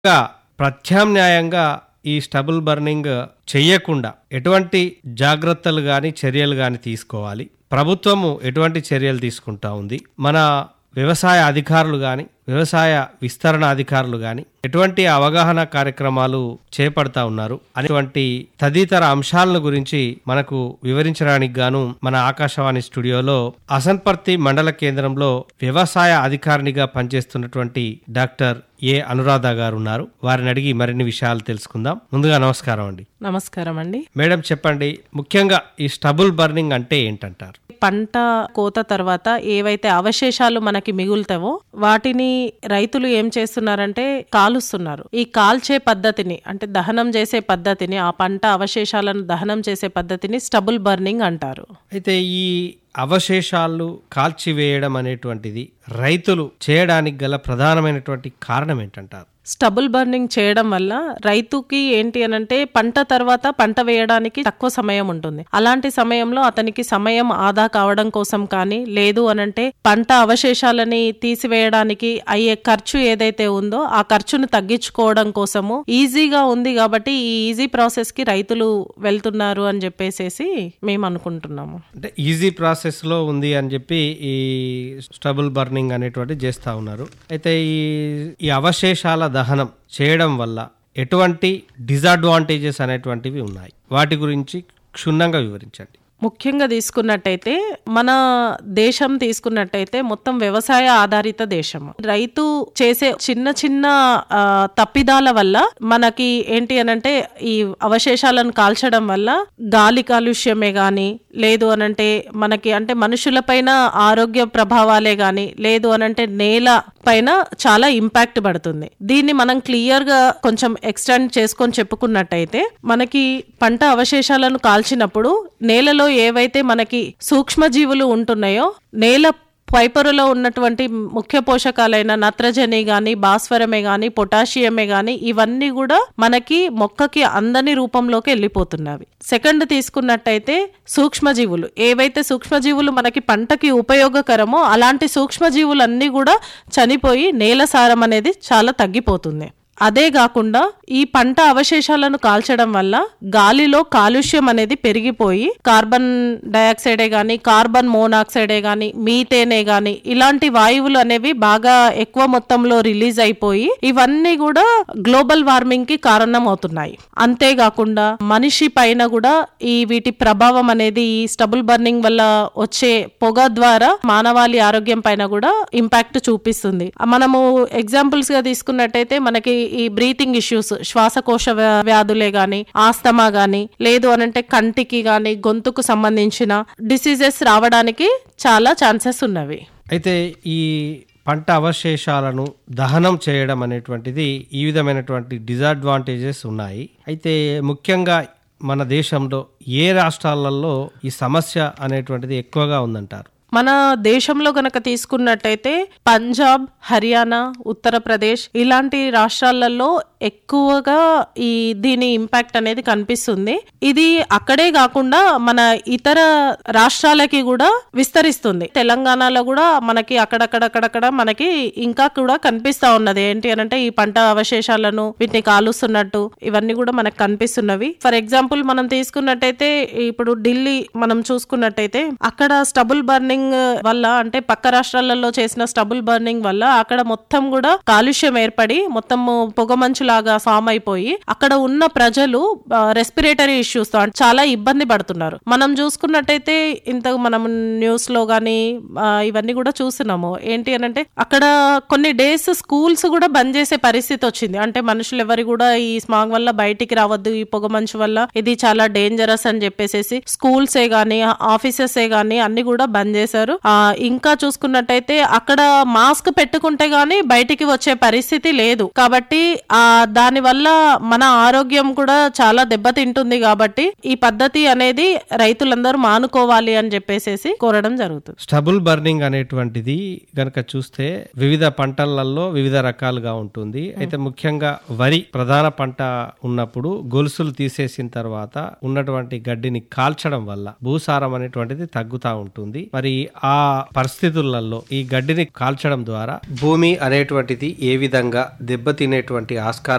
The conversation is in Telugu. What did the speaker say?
ఇంకా ప్రత్యామ్నాయంగా ఈ స్టబుల్ బర్నింగ్ చెయ్యకుండా ఎటువంటి జాగ్రత్తలు కానీ చర్యలు కానీ తీసుకోవాలి ప్రభుత్వము ఎటువంటి చర్యలు తీసుకుంటా ఉంది మన వ్యవసాయ అధికారులు కానీ వ్యవసాయ విస్తరణ అధికారులు కానీ ఎటువంటి అవగాహన కార్యక్రమాలు చేపడతా ఉన్నారు అనేటువంటి తదితర అంశాలను గురించి మనకు వివరించడానికి గాను మన ఆకాశవాణి స్టూడియోలో అసన్పర్తి మండల కేంద్రంలో వ్యవసాయ అధికారినిగా పనిచేస్తున్నటువంటి డాక్టర్ ఏ అనురాధ గారు ఉన్నారు వారిని అడిగి మరిన్ని విషయాలు తెలుసుకుందాం ముందుగా నమస్కారం అండి నమస్కారం అండి మేడం చెప్పండి ముఖ్యంగా ఈ స్టబుల్ బర్నింగ్ అంటే ఏంటంటారు పంట కోత తర్వాత ఏవైతే అవశేషాలు మనకి మిగులుతావో వాటిని రైతులు ఏం చేస్తున్నారంటే కాలుస్తున్నారు ఈ కాల్చే పద్ధతిని అంటే దహనం చేసే పద్ధతిని ఆ పంట అవశేషాలను దహనం చేసే పద్ధతిని స్టబుల్ బర్నింగ్ అంటారు అయితే ఈ అవశేషాలు కాల్చివేయడం అనేటువంటిది రైతులు చేయడానికి గల ప్రధానమైనటువంటి కారణం ఏంటంటారు స్టబుల్ బర్నింగ్ చేయడం వల్ల రైతుకి ఏంటి అనంటే పంట తర్వాత పంట వేయడానికి తక్కువ సమయం ఉంటుంది అలాంటి సమయంలో అతనికి సమయం ఆదా కావడం కోసం కానీ లేదు అనంటే పంట అవశేషాలని తీసివేయడానికి అయ్యే ఖర్చు ఏదైతే ఉందో ఆ ఖర్చును తగ్గించుకోవడం కోసము ఈజీగా ఉంది కాబట్టి ఈ ఈజీ ప్రాసెస్ కి రైతులు వెళ్తున్నారు అని చెప్పేసి మేము అనుకుంటున్నాము అంటే ఈజీ ప్రాసెస్ లో ఉంది అని చెప్పి ఈ స్టబుల్ బర్నింగ్ అనేటువంటి చేస్తా ఉన్నారు అయితే ఈ ఈ అవశేషాల దహనం చేయడం వల్ల ఎటువంటి డిసడ్వాంటేజెస్ అనేటువంటివి ఉన్నాయి వాటి గురించి క్షుణ్ణంగా వివరించండి ముఖ్యంగా తీసుకున్నట్టయితే మన దేశం తీసుకున్నట్టయితే మొత్తం వ్యవసాయ ఆధారిత దేశం రైతు చేసే చిన్న చిన్న ఆ, తప్పిదాల వల్ల మనకి ఏంటి అనంటే ఈ అవశేషాలను కాల్చడం వల్ల గాలి కాలుష్యమే గాని లేదు అనంటే మనకి అంటే మనుషులపైన ఆరోగ్య ప్రభావాలే గాని లేదు అనంటే నేల పైన చాలా ఇంపాక్ట్ పడుతుంది దీన్ని మనం క్లియర్ గా కొంచెం ఎక్స్టెండ్ చేసుకొని చెప్పుకున్నట్టయితే మనకి పంట అవశేషాలను కాల్చినప్పుడు నేలలో ఏవైతే మనకి సూక్ష్మజీవులు ఉంటున్నాయో నేల పైపొరలో ఉన్నటువంటి ముఖ్య పోషకాలైన నత్రజని గాని భాస్వరమే గాని పొటాషియమే గాని ఇవన్నీ కూడా మనకి మొక్కకి అందని రూపంలోకి వెళ్ళిపోతున్నవి సెకండ్ తీసుకున్నట్టయితే సూక్ష్మజీవులు ఏవైతే సూక్ష్మజీవులు మనకి పంటకి ఉపయోగకరమో అలాంటి సూక్ష్మజీవులన్నీ కూడా చనిపోయి నేల సారం అనేది చాలా తగ్గిపోతుంది అదే కాకుండా ఈ పంట అవశేషాలను కాల్చడం వల్ల గాలిలో కాలుష్యం అనేది పెరిగిపోయి కార్బన్ డయాక్సైడే గాని కార్బన్ మోనాక్సైడే గాని మీథేనే గాని ఇలాంటి వాయువులు అనేవి బాగా ఎక్కువ మొత్తంలో రిలీజ్ అయిపోయి ఇవన్నీ కూడా గ్లోబల్ వార్మింగ్ కి కారణం అవుతున్నాయి అంతేకాకుండా మనిషి పైన కూడా ఈ వీటి ప్రభావం అనేది ఈ స్టబుల్ బర్నింగ్ వల్ల వచ్చే పొగ ద్వారా మానవాళి ఆరోగ్యం పైన కూడా ఇంపాక్ట్ చూపిస్తుంది మనము ఎగ్జాంపుల్స్ గా తీసుకున్నట్టయితే మనకి ఈ బ్రీతింగ్ ఇష్యూస్ శ్వాసకోశ వ్యా- వ్యాధులే గాని ఆస్తమా గాని లేదు అనంటే కంటికి గాని గొంతుకు సంబంధించిన డిసీజెస్ రావడానికి చాలా ఛాన్సెస్ ఉన్నవి అయితే ఈ పంట అవశేషాలను దహనం చేయడం అనేటువంటిది ఈ విధమైనటువంటి డిసడ్వాంటేజెస్ ఉన్నాయి అయితే ముఖ్యంగా మన దేశంలో ఏ రాష్ట్రాలలో ఈ సమస్య అనేటువంటిది ఎక్కువగా ఉందంటారు మన దేశంలో గనక తీసుకున్నట్టయితే పంజాబ్ హర్యానా ఉత్తరప్రదేశ్ ఇలాంటి రాష్ట్రాలలో ఎక్కువగా ఈ దీని ఇంపాక్ట్ అనేది కనిపిస్తుంది ఇది అక్కడే కాకుండా మన ఇతర రాష్ట్రాలకి కూడా విస్తరిస్తుంది తెలంగాణలో కూడా మనకి అక్కడక్కడక్కడక్కడ మనకి ఇంకా కూడా కనిపిస్తా ఉన్నది ఏంటి అనంటే ఈ పంట అవశేషాలను వీటిని కాలుస్తున్నట్టు ఇవన్నీ కూడా మనకు కనిపిస్తున్నవి ఫర్ ఎగ్జాంపుల్ మనం తీసుకున్నట్టయితే ఇప్పుడు ఢిల్లీ మనం చూసుకున్నట్టయితే అక్కడ స్టబుల్ బర్నింగ్ వల్ల అంటే పక్క రాష్ట్రాలలో చేసిన స్టబుల్ బర్నింగ్ వల్ల అక్కడ మొత్తం కూడా కాలుష్యం ఏర్పడి మొత్తం పొగమంచు లాగా ఫామ్ అయిపోయి అక్కడ ఉన్న ప్రజలు రెస్పిరేటరీ ఇష్యూస్ తో అంటే చాలా ఇబ్బంది పడుతున్నారు మనం చూసుకున్నట్టయితే ఇంత మనం న్యూస్ లో గానీ ఆ, ఇవన్నీ కూడా చూస్తున్నాము ఏంటి అని అంటే అక్కడ కొన్ని డేస్ స్కూల్స్ కూడా బంద్ చేసే పరిస్థితి వచ్చింది అంటే మనుషులు ఎవరు కూడా ఈ స్మాగ్ వల్ల బయటికి రావద్దు ఈ పొగ మంచు వల్ల ఇది చాలా డేంజరస్ అని చెప్పేసి స్కూల్స్ ఏ గానీ ఆఫీసెస్ ఏ గానీ అన్ని కూడా బంద్ చేశారు ఆ ఇంకా చూసుకున్నట్టయితే అక్కడ మాస్క్ పెట్టుకుంటే గానీ బయటికి వచ్చే పరిస్థితి లేదు కాబట్టి ఆ దాని వల్ల మన ఆరోగ్యం కూడా చాలా దెబ్బతింటుంది కాబట్టి ఈ పద్ధతి అనేది రైతులందరూ మానుకోవాలి అని చెప్పేసి కోరడం జరుగుతుంది స్టబుల్ బర్నింగ్ అనేటువంటిది గనక చూస్తే వివిధ పంటలలో వివిధ రకాలుగా ఉంటుంది అయితే ముఖ్యంగా వరి ప్రధాన పంట ఉన్నప్పుడు గొలుసులు తీసేసిన తర్వాత ఉన్నటువంటి గడ్డిని కాల్చడం వల్ల భూసారం అనేటువంటిది తగ్గుతా ఉంటుంది మరి ఆ పరిస్థితులలో ఈ గడ్డిని కాల్చడం ద్వారా భూమి అనేటువంటిది ఏ విధంగా దెబ్బతినేటువంటి ఆస్కారం